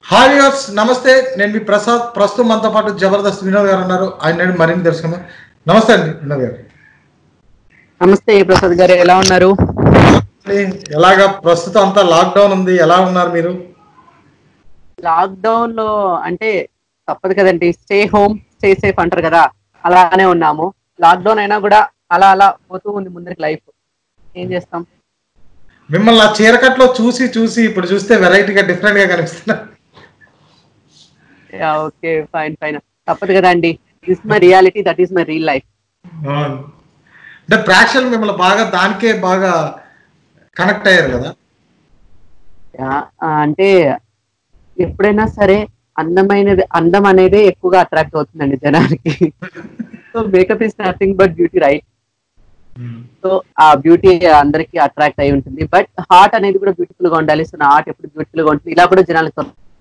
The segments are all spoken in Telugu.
హాయ్ వ్యూవర్స్ నమస్తే నేను మీ ప్రసాద్ ప్రస్తుతం మనతో పాటు జబర్దస్త్ వినోద్ గారు ఉన్నారు ఆయన నుండి మరిన్ని తెలుసుకుందాం నమస్తే అండి వినోద్ గారు నమస్తే ప్రసాద్ గారు ఎలా ఉన్నారు ఎలాగా ప్రస్తుతం అంతా లాక్డౌన్ ఉంది ఎలా ఉన్నారు మీరు లాక్డౌన్ లో అంటే తప్పదు కదండి స్టే హోమ్ స్టే సేఫ్ అంటారు కదా అలానే ఉన్నాము లాక్డౌన్ అయినా కూడా అలా అలా పోతూ ఉంది ముందరికి లైఫ్ ఏం చేస్తాం మిమ్మల్ని ఆ చీరకట్లో చూసి చూసి ఇప్పుడు చూస్తే వెరైటీగా డిఫరెంట్ గా కనిపిస్తున్నారు ఓకే ఫైన్ ఫైన్ తప్పదు కదా అండి this my reality that is my real life అవును. అంటే ప్రేక్షకులు మిమ్మల్ని బాగా దానికే బాగా కనెక్ట్ అయ్యారు కదా అంటే ఎప్పుడైనా సరే అందమైనది అందం అనేది ఎక్కువగా అట్రాక్ట్ అవుతుందండి జనానికి so makeup is nothing but beauty right so uh beauty అందరికి అట్రాక్ట్ అయి ఉంటుంది బట్ హార్ట్ అనేది కూడా బ్యూటిఫుల్ గా ఉండాలి సో నా హార్ట్ ఎప్పుడు బ్యూటిఫుల్ గా ఉంటుంది ఇలా కూడా జనాలకు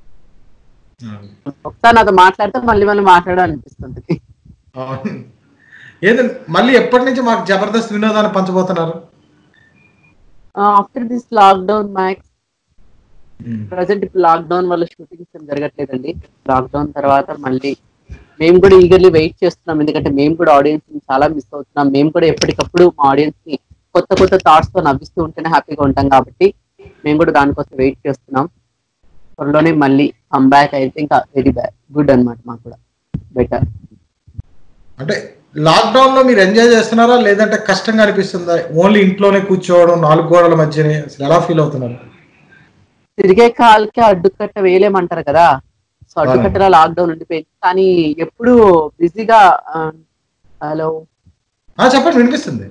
ఒకసారి నాతో మాట్లాడితే మళ్ళీ మళ్ళీ మాట్లాడాలనిపిస్తుంది అవును. ఏంది మళ్ళీ ఎప్పటి నుంచి మాకు జబర్దస్త్ వినోదాన్ని పంచబోతున్నారు after this lockdown max present ఇప్పుడు లాక్డౌన్ వల్ల షూటింగ్స్ ఏం జరగట్లేదండి లాక్డౌన్ తర్వాత మళ్ళీ మేము కూడా ఈగర్లీ వెయిట్ చేస్తున్నాం ఎందుకంటే మేము కూడా ఆడియన్స్ ని చాలా మిస్ అవుతున్నాం మేము కూడా ఎప్పటికప్పుడు మా ఆడియన్స్ ని కొత్త కొత్త థాట్స్ తో నవ్విస్తూ ఉంటేనే హ్యాపీగా ఉంటాం కాబట్టి మేము కూడా దానికోసం వెయిట్ చేస్తున్నాం త్వరలోనే మళ్ళీ బ్యాక్ అయితే ఇంకా వెరీ బ్యాడ్ గుడ్ అన్నమాట మాకు కూడా బెటర్ అంటే లాక్డౌన్ లో మీరు ఎంజాయ్ చేస్తున్నారా లేదంటే కష్టంగా అనిపిస్తుందా ఓన్లీ ఇంట్లోనే కూర్చోవడం నాలుగు గోడల మధ్యనే అసలు ఎలా ఫీల్ అవుతున్నారు తిరిగే కాల్కి అడ్డుకట్ట వేయలేమంటారు కదా సో అడ్డుకట్టలా లాక్డౌన్ ఉండిపోయింది కానీ ఎప్పుడు బిజీగా హలో ఆ, చెప్పండి వినిపిస్తుంది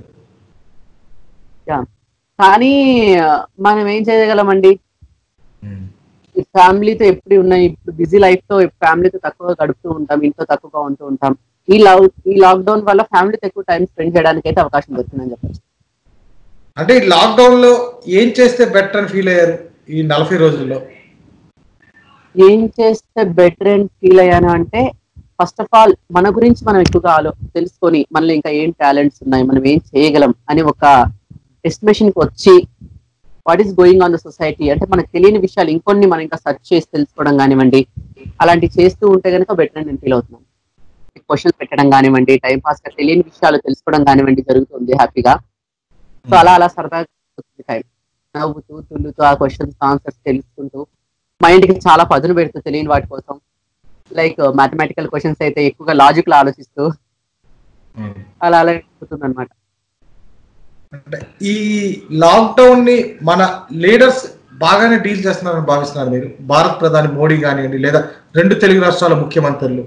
కానీ ఆ, మనం ఏం చేయగలమండి ఈ ఫ్యామిలీతో ఎప్పుడు ఉన్నాయి ఇప్పుడు బిజీ లైఫ్ తో ఫ్యామిలీతో తక్కువగా గడుపుతూ ఉంటాం ఇంట్లో తక్కువగా ఉంటూ ఉంటాం ఈ లాక్ ఈ లాక్డౌన్ వల్ల ఫ్యామిలీతో ఎక్కువ టైం స్పెండ్ చేయడానికి అయితే అవకాశం దొరికిందని చెప్పచ్చు అంటే ఈ లాక్డౌన్ లో ఏం చేస్తే బెటర్ అని ఫీల్ అయ్యారు ఈ నలభై రోజుల్లో ఏం చేస్తే బెటర్ అండ్ ఫీల్ అయ్యాను అంటే ఫస్ట్ ఆఫ్ ఆల్ మన గురించి మనం ఎక్కువగా ఆలో తెలుసుకొని మనలో ఇంకా ఏం టాలెంట్స్ ఉన్నాయి మనం ఏం చేయగలం అని ఒక ఎస్టిమేషన్ కి వచ్చి what is going on the society అంటే మనకు తెలియని విషయాలు ఇంకొన్ని మనం ఇంకా సెర్చ్ చేసి తెలుసుకోవడం కానివ్వండి అలాంటివి చేస్తూ ఉంటే కనుక బెటర్ అని నేను ఫీల్ అవుతున్నాను క్వశ్చన్స్ పెట్టడం కానివ్వండి టైం పాస్ గా తెలియని విషయాలు తెలుసుకోవడం కానివ్వండి జరుగుతుంది హ్యాపీగా సో అలా అలా సరదాగా టైం నవ్వుతూ తుల్లుతూ ఆ క్వశ్చన్స్ ఆన్సర్స్ తెలుసుకుంటూ మైండ్ కి చాలా పదును పెడుతూ తెలియని వాటి కోసం లైక్ మ్యాథమెటికల్ క్వశ్చన్స్ అయితే ఎక్కువగా లాజిక్ లో ఆలోచిస్తూ అలా అలా అయిపోతుంది అనమాట అంటే ఈ లాక్డౌన్ ని మన లీడర్స్ బాగానే డీల్ చేస్తున్నారని భావిస్తున్నారు మీరు భారత్ ప్రధాని మోడీ కానివ్వండి లేదా రెండు తెలుగు రాష్ట్రాల ముఖ్యమంత్రులు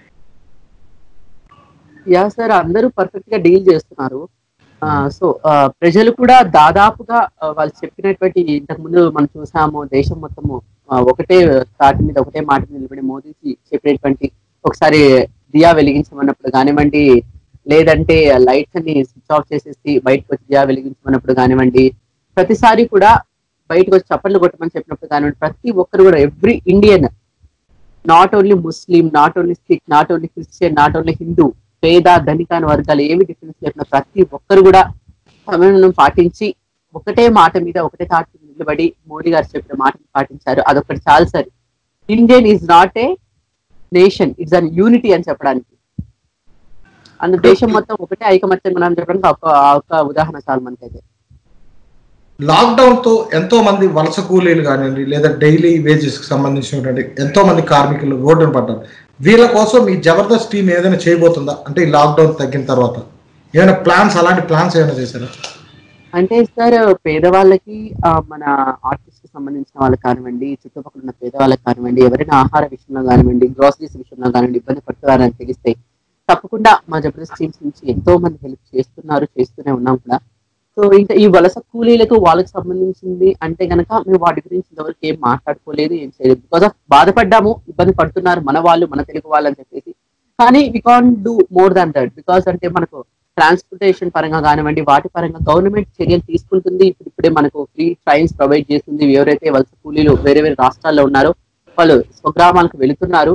యా సార్ అందరూ పర్ఫెక్ట్ గా డీల్ చేస్తున్నారు సో ప్రజలు కూడా దాదాపుగా ఆ, వాళ్ళు చెప్పినటువంటి ఇంతకు ముందు మనం చూసాము దేశం మొత్తము ఆ, ఒకటే తాటి మీద ఒకటే మాట మీద నిలబడి మోదీజీ చెప్పినటువంటి ఒకసారి దియా వెలిగించమన్నప్పుడు కానివ్వండి లేదంటే లైట్స్ అన్ని స్విచ్ ఆఫ్ చేసేసి బయటకు వచ్చి దియా వెలిగించమన్నప్పుడు కానివ్వండి ప్రతిసారి కూడా బయటకు వచ్చి చప్పట్లు కొట్టమని చెప్పినప్పుడు కానివ్వండి ప్రతి ఒక్కరు కూడా every Indian not only Muslim not only Sikh not only Christian not only Hindu పేద ధనిక అని వర్గాలు ఏమి డిఫరెన్స్ లేకుండా ప్రతి ఒక్కరు కూడా సమన్వయం పాటించి ఒకటే మాట మీద ఒకటే తాటి మీద నిలబడి మోడీ గారు చెప్పిన మాటను పాటించారు అదొకటి చాలు sir Indian is not a nation it's an unity అని చెప్పడానికి అందు దేశం మొత్తం ఒకటే ఐకమత్యం అని చెప్పడానికి ఒక ఒక ఉదాహరణ చాలు మనకైతే లాక్డౌన్ తో ఎంతో మంది వలస కూలీలు కానివ్వండి లేదా డైలీ వేజెస్ కి సంబంధించినటువంటి ఎంతో మంది కార్మికులు రోడ్డున పడ్డారు వీళ్ళ కోసం మీ జబర్దస్త్ టీం ఏదైనా చేయబోతుందా అంటే ఈ లాక్డౌన్ తగ్గిన తర్వాత ఏమైనా ప్లాన్స్ అలాంటి ప్లాన్స్ ఏమైనా చేశారా అంటే సార్ పేదవాళ్ళకి ఆ, మన ఆర్టిస్ట్ కి సంబంధించిన వాళ్ళకి కానివ్వండి చుట్టుపక్కల ఉన్న పేదవాళ్ళకి కానివ్వండి ఎవరైనా ఆహార విషయంలో కానివ్వండి గ్రోసరీస్ విషయంలో కానివ్వండి ఇబ్బంది పడుతున్నారని తెలిస్తే తప్పకుండా మా జబర్దస్త్ టీమ్స్ నుంచి ఎంతో మంది హెల్ప్ చేస్తున్నారు చేస్తూనే ఉన్నాం కూడా సో ఇంకా ఈ వలస కూలీలకు వాళ్ళకి సంబంధించింది అంటే గనక మేము వాటి గురించి ఇంతవరకు ఏం మాట్లాడుకోలేదు ఏం చేయలేదు బికాస్ ఆఫ్ బాధపడ్డాము ఇబ్బంది పడుతున్నారు మన వాళ్ళు మన తెలుగు వాళ్ళు అని చెప్పేసి కానీ we can do more than that because అంటే మనకు ట్రాన్స్పోర్టేషన్ పరంగా కానివ్వండి వాటి పరంగా గవర్నమెంట్ చర్యలు తీసుకుంటుంది ఇప్పుడు ఇప్పుడే మనకు ఫ్రీ ట్రైన్స్ ప్రొవైడ్ చేస్తుంది ఎవరైతే వలస కూలీలు వేరే వేరే రాష్ట్రాల్లో ఉన్నారో వాళ్ళు స్వగ్రామాలకు వెళుతున్నారు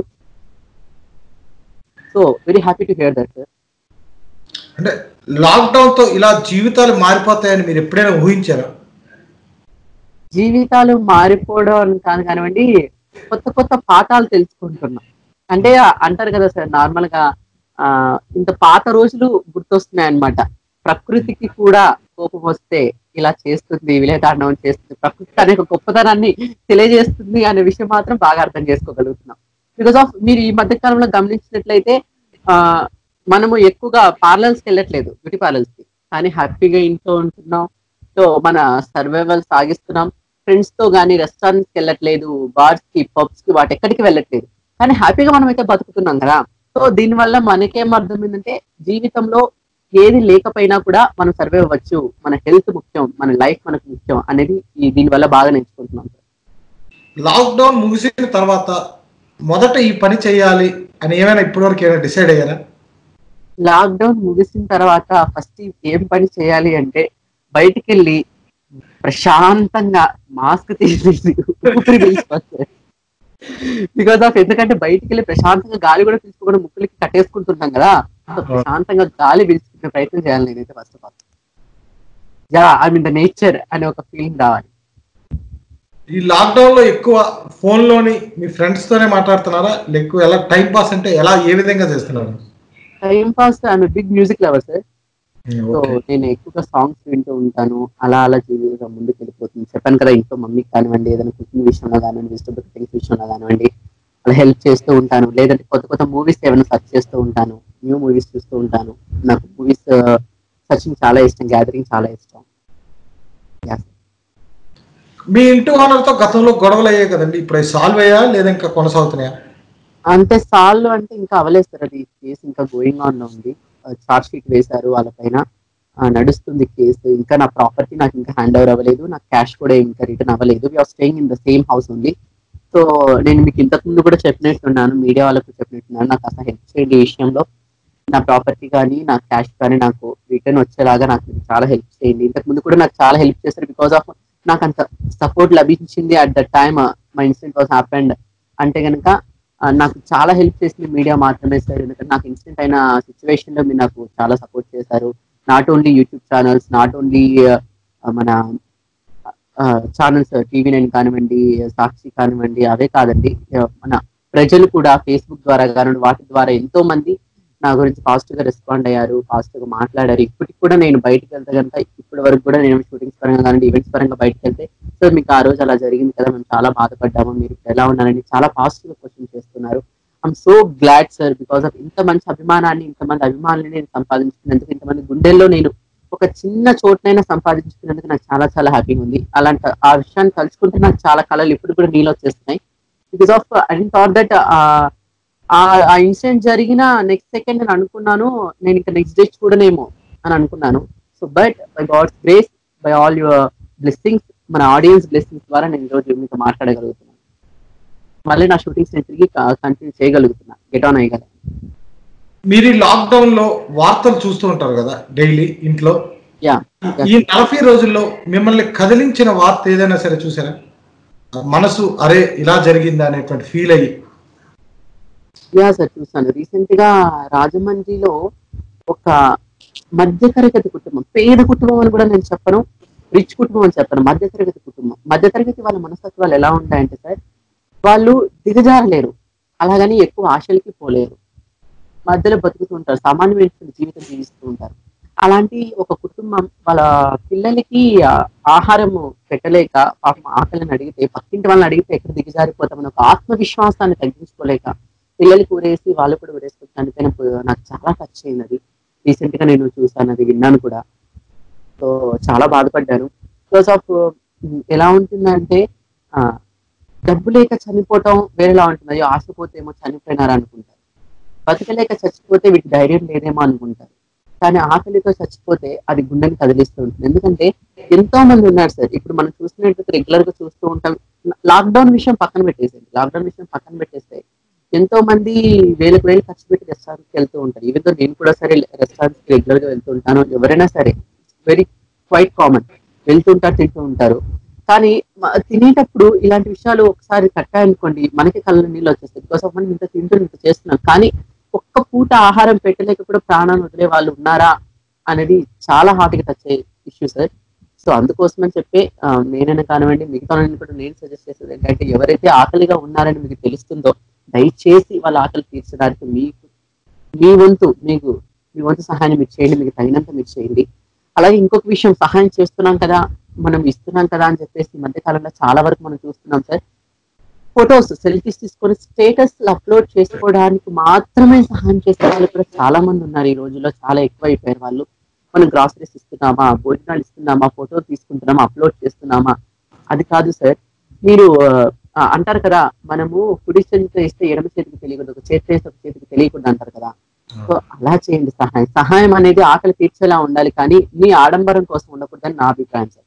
so very happy to hear that sir అంటే లాక్డౌన్ తో ఇలా జీవితాలు మారిపోతాయని మీరు ఎప్పుడైనా ఊహించారా జీవితాలు మారిపోవడం అని కాదు కానివ్వండి కొత్త కొత్త పాఠాలు తెలుసుకుంటున్నాం అంటే అంటారు కదా సార్ నార్మల్ గా ఆ ఇంత పాత రోజులు గుర్తొస్తున్నాయి అన్నమాట ప్రకృతికి కూడా కోపం వస్తే ఇలా చేస్తుంది విలేతాండవం చేస్తుంది ప్రకృతి అనే ఒక గొప్పతనాన్ని తెలియజేస్తుంది అనే విషయం మాత్రం బాగా అర్థం చేసుకోగలుగుతున్నాం బికాస్ ఆఫ్ మీరు ఈ మధ్య కాలంలో గమనించినట్లయితే ఆ మనము ఎక్కువగా పార్లర్స్ కి వెళ్ళట్లేదు బ్యూటీ పార్లర్స్ కి కానీ హ్యాపీగా ఇంట్లో ఉంటున్నాం సో మన సర్వైవల్ సాగిస్తున్నాం ఫ్రెండ్స్ తో కానీ రెస్టారెంట్స్ కి వెళ్ళట్లేదు బార్స్ కి పబ్స్ కి వాటి ఎక్కడికి వెళ్ళట్లేదు కానీ హ్యాపీగా మనం అయితే బతుకుతున్నాం కదా సో దీనివల్ల మనకేం అర్థమైందంటే జీవితంలో ఏది లేకపోయినా కూడా మనం సర్వే అవ్వచ్చు మన హెల్త్ ముఖ్యం మన లైఫ్ మనకు ముఖ్యం అనేది ఈ దీని వల్ల బాగా నేర్చుకుంటున్నాం సార్ లాక్డౌన్ ముగిసిన తర్వాత మొదట ఈ పని చేయాలి అని ఏమైనా ఇప్పటివరకు ఏమైనా డిసైడ్ అయ్యారా లాక్డౌన్ ముగిసిన తర్వాత ఫస్ట్ ఏం పని చేయాలి అంటే బయటికి వెళ్ళి ప్రశాంతంగా మాస్క్ తీసేసి ఊపిరి పీల్చుకోవచ్చు బికాస్ ఆఫ్ ఎందుకంటే బయటికి వెళ్ళి ప్రశాంతంగా గాలి కూడా తీసుకోకుండా ముక్కులకి కట్టేసుకుంటుంటాం కదా సో ప్రశాంతంగా గాలి పీల్చుకునే ప్రయత్నం చేయాలి నేనైతే first of all yeah I mean the nature అనే ఒక ఫీలింగ్ రావాలి ఈ లాక్డౌన్ లో ఎక్కువ ఫోన్ లోని మీ ఫ్రెండ్స్ తోనే మాట్లాడుతున్నారా లేకపోతే ఎలా టైం పాస్ అంటే ఎలా ఏ విధంగా చేస్తున్నారు time pass I'm big music lover sir so okay. నేను ఎక్కువగా సాంగ్స్ వింటూ ఉంటాను అలా అలా జీవితంగా ముందుకు వెళ్ళిపోతుంది చెప్పాను కదా ఇంట్లో మమ్మీకి కానివ్వండి ఏదైనా కుకింగ్ విషయంలో కానివ్వండి వెజిటబుల్ కటింగ్ విషయంలో కానివ్వండి అలా హెల్ప్ చేస్తూ ఉంటాను లేదంటే కొత్త కొత్త మూవీస్ ఏమైనా సెర్చ్ చేస్తూ ఉంటాను న్యూ మూవీస్ చూస్తూ ఉంటాను నాకు మూవీస్ సర్చింగ్ చాలా ఇష్టం గ్యాదరింగ్ చాలా ఇష్టం Yeah. మీ ఇంటి ఓనర్తో గతంలో గొడవలు అయ్యాయి కదండి ఇప్పుడు అవి సాల్వ్ అయ్యా లేదా ఇంకా కొనసాగుతున్నాయా అంటే సాల్వ్ అంటే ఇంకా అవ్వలేదు సార్ అది కేసు ఇంకా గోయింగ్ ఆన్ లో ఉంది చార్జ్ షీట్ వేశారు వాళ్ళపైన ఆ, నడుస్తుంది కేసు ఇంకా నా ప్రాపర్టీ నాకు ఇంకా హ్యాండ్ ఓవర్ అవ్వలేదు నాకు క్యాష్ కూడా ఇంకా రిటర్న్ అవ్వలేదు we're staying in the same house ఉంది సో నేను మీకు ఇంతకు ముందు కూడా చెప్పినట్టున్నాను మీడియా వాళ్ళకు చెప్పినట్టున్నాను నాకు అసలు హెల్ప్ చేయండి ఈ విషయంలో నా ప్రాపర్టీ కానీ నా క్యాష్ కానీ నాకు రిటర్న్ వచ్చేలాగా నాకు మీరు చాలా హెల్ప్ చేయండి ఇంతకు ముందు కూడా నాకు చాలా హెల్ప్ చేశారు బికాస్ ఆఫ్ నాకు అంత సపోర్ట్ లభించింది at the time my incident was happened అంటే కనుక ఆ, నాకు చాలా హెల్ప్ చేసింది మీడియా మాత్రమే సార్ ఎందుకంటే నాకు ఇన్సిడెంట్ అయిన సిచ్యువేషన్ లో మీరు నాకు చాలా సపోర్ట్ చేశారు not only YouTube channels not only మన ఛానల్స్ టీవీ నైన్ కానివ్వండి సాక్షి కానివ్వండి అవే కాదండి ఆ, మన ప్రజలు కూడా ఫేస్బుక్ ద్వారా కానివ్వండి వాటి ద్వారా ఎంతో మంది నా గురించి పాజిటివ్ గా రెస్పాండ్ అయ్యారు పాజిటివ్ గా మాట్లాడారు ఇప్పటికి కూడా నేను బయటకు వెళ్తే కనుక ఇప్పటి వరకు కూడా నేను షూటింగ్స్ పరంగా కానివ్వండి ఈవెంట్స్ పరంగా బయటకు వెళ్తే సార్ మీకు ఆ రోజు అలా జరిగింది కదా మేము చాలా బాధపడ్డాము మీరు ఇప్పుడు ఎలా ఉన్నారని చాలా పాజిటివ్ గా క్వశ్చన్ చేస్తున్నారు I'm so glad sir because of ఇంత మంచి అభిమానాన్ని ఇంతమంది అభిమానులు నేను సంపాదించుకున్నందుకు ఇంతమంది గుండెల్లో నేను ఒక చిన్న చోటనైనా సంపాదించుకున్నందుకు నాకు చాలా చాలా హ్యాపీగా ఉంది అలాంటి ఆ విషయాన్ని తలుచుకుంటే నాకు చాలా కళలు ఇప్పుడు కూడా నీళ్ళు వచ్చేస్తున్నాయి because of I thought that uh incident జరిగిన నెక్స్ట్ సెకండ్ నేను అనుకున్నాను నేను ఇంకా నెక్స్ట్ డే చూడనేమో అని అనుకున్నాను so but by God's grace by all your blessings మన ఆడియన్స్ బ్లెస్సింగ్స్ ద్వారా నేను ఈరోజు మీతో మాట్లాడగలుగుతున్నాను మళ్ళీ నా షూటింగ్స్ నేను తిరిగి కంటిన్యూ చేయగలుగుతున్నా గెట్ ఆన్ అయ్యగలను మీరు ఈ లాక్డౌన్ లో వార్తలు చూస్తూ ఉంటారు కదా డైలీ ఇంట్లో యా ఈ నలభై రోజుల్లో మిమ్మల్ని కదిలించిన వార్త ఏదైనా సరే చూసారా మనసు అరే ఇలా జరిగిందా అనేటువంటి ఫీల్ అయ్యి యా సార్ చూసాను రీసెంట్ గా రాజమండ్రిలో ఒక మధ్యతరగతి కుటుంబం పేద కుటుంబం అని కూడా నేను చెప్పను రిచ్ కుటుంబం అని చెప్పను మధ్యతరగతి కుటుంబం మధ్యతరగతి వాళ్ళ మనస్తత్వాలు ఎలా ఉంటాయంటే సార్ వాళ్ళు దిగజారలేరు అలాగని ఎక్కువ ఆశలకి పోలేరు మధ్యలో బతుకుతూ ఉంటారు సామాన్యమైన జీవితం జీవిస్తూ ఉంటారు అలాంటి ఒక కుటుంబం వాళ్ళ పిల్లలకి ఆ, ఆహారం పెట్టలేక పాపం ఆకలిని అడిగితే పక్కింటి వాళ్ళని అడిగితే ఎక్కడ దిగజారిపోతామని ఒక ఆత్మవిశ్వాసాన్ని తగ్గించుకోలేక పిల్లలకి ఊరేసి వాళ్ళు కూడా ఊరేసుకుని చనిపోయినప్పుడు నాకు చాలా టచ్ అయింది అది రీసెంట్ గా నేను చూసాను అది విన్నాను కూడా సో చాలా బాధపడ్డాను బికాస్ ఆఫ్ ఎలా ఉంటుందంటే ఆ, డబ్బు లేక చనిపోవటం వేరేలా ఉంటుంది అయ్యో ఆశపోతే ఏమో చనిపోయినారు అనుకుంటారు బతకలేక చచ్చిపోతే వీటి ధైర్యం లేదేమో అనుకుంటారు కానీ ఆకలితో చచ్చిపోతే అది గుండెని కదిలిస్తూ ఉంటుంది ఎందుకంటే ఎంతో మంది ఉన్నారు సార్ ఇప్పుడు మనం చూసినట్టు రెగ్యులర్ గా చూస్తూ ఉంటాం లాక్డౌన్ విషయం పక్కన పెట్టేసేయండి లాక్డౌన్ విషయం పక్కన పెట్టేస్తే ఎంతో మంది వేలకు వేలు ఖర్చు పెట్టి రెస్టారెంట్ కి వెళ్తూ ఉంటారు ఈవెన్ తో నేను కూడా సరే రెస్టారెంట్స్ కి రెగ్యులర్ గా వెళ్తూ ఉంటాను ఎవరైనా సరే వెరీ క్వైట్ కామన్ వెళ్తుంటారు తింటూ ఉంటారు కానీ మ- తినేటప్పుడు ఇలాంటి విషయాలు ఒకసారి కట్టాయనుకోండి మనకి కళ్ళ నీళ్ళు వచ్చేస్తాయి బికాస్ ఆఫ్ మనం ఇంత తింటూ ఇంత చేస్తున్నాం కానీ ఒక్క పూట ఆహారం పెట్టలేక కూడా ప్రాణాన్ని వదిలే వాళ్ళు ఉన్నారా అనేది చాలా హార్ట్ గా టచ్ అయ్యే ఇష్యూ సార్ సో అందుకోసమని చెప్పి ఆ, నేనైనా కానివ్వండి మిగతా వాళ్ళని కూడా నేను సజెస్ట్ చేసేది ఏంటంటే ఎవరైతే ఆకలిగా ఉన్నారని మీకు తెలుస్తుందో దయచేసి వాళ్ళ ఆకలి తీర్చడానికి మీకు మీ వంతు మీకు మీ వంతు సహాయాన్ని మీరు చేయండి మీకు తగినంత మీరు చేయండి అలాగే ఇంకొక విషయం సహాయం చేస్తున్నాం కదా మనం ఇస్తున్నాం కదా అని చెప్పేసి ఈ మధ్య కాలంలో చాలా వరకు మనం చూస్తున్నాం సార్ ఫొటోస్ సెల్ఫీస్ తీసుకొని స్టేటస్ అప్లోడ్ చేసుకోవడానికి మాత్రమే సహాయం చేసే వాళ్ళు కూడా చాలా మంది ఉన్నారు ఈ రోజుల్లో చాలా ఎక్కువ అయిపోయారు వాళ్ళు మనం గ్రాసరీస్ ఇస్తున్నామా భోజనాలు ఇస్తున్నామా ఫోటో తీసుకుంటున్నామా అప్లోడ్ చేస్తున్నామా అది కాదు సార్ మీరు ఆ, అంటారు కదా మనము కుడి చేతితో ఇస్తే ఎడమ చేతికి తెలియకూడదు ఒక చేతి వేస్తే ఒక చేతికి తెలియకూడదు అంటారు కదా సో అలా చేయండి సహాయం సహాయం అనేది ఆకలి తీర్చేలా ఉండాలి కానీ మీ ఆడంబరం కోసం ఉండకూడదని నా అభిప్రాయం సార్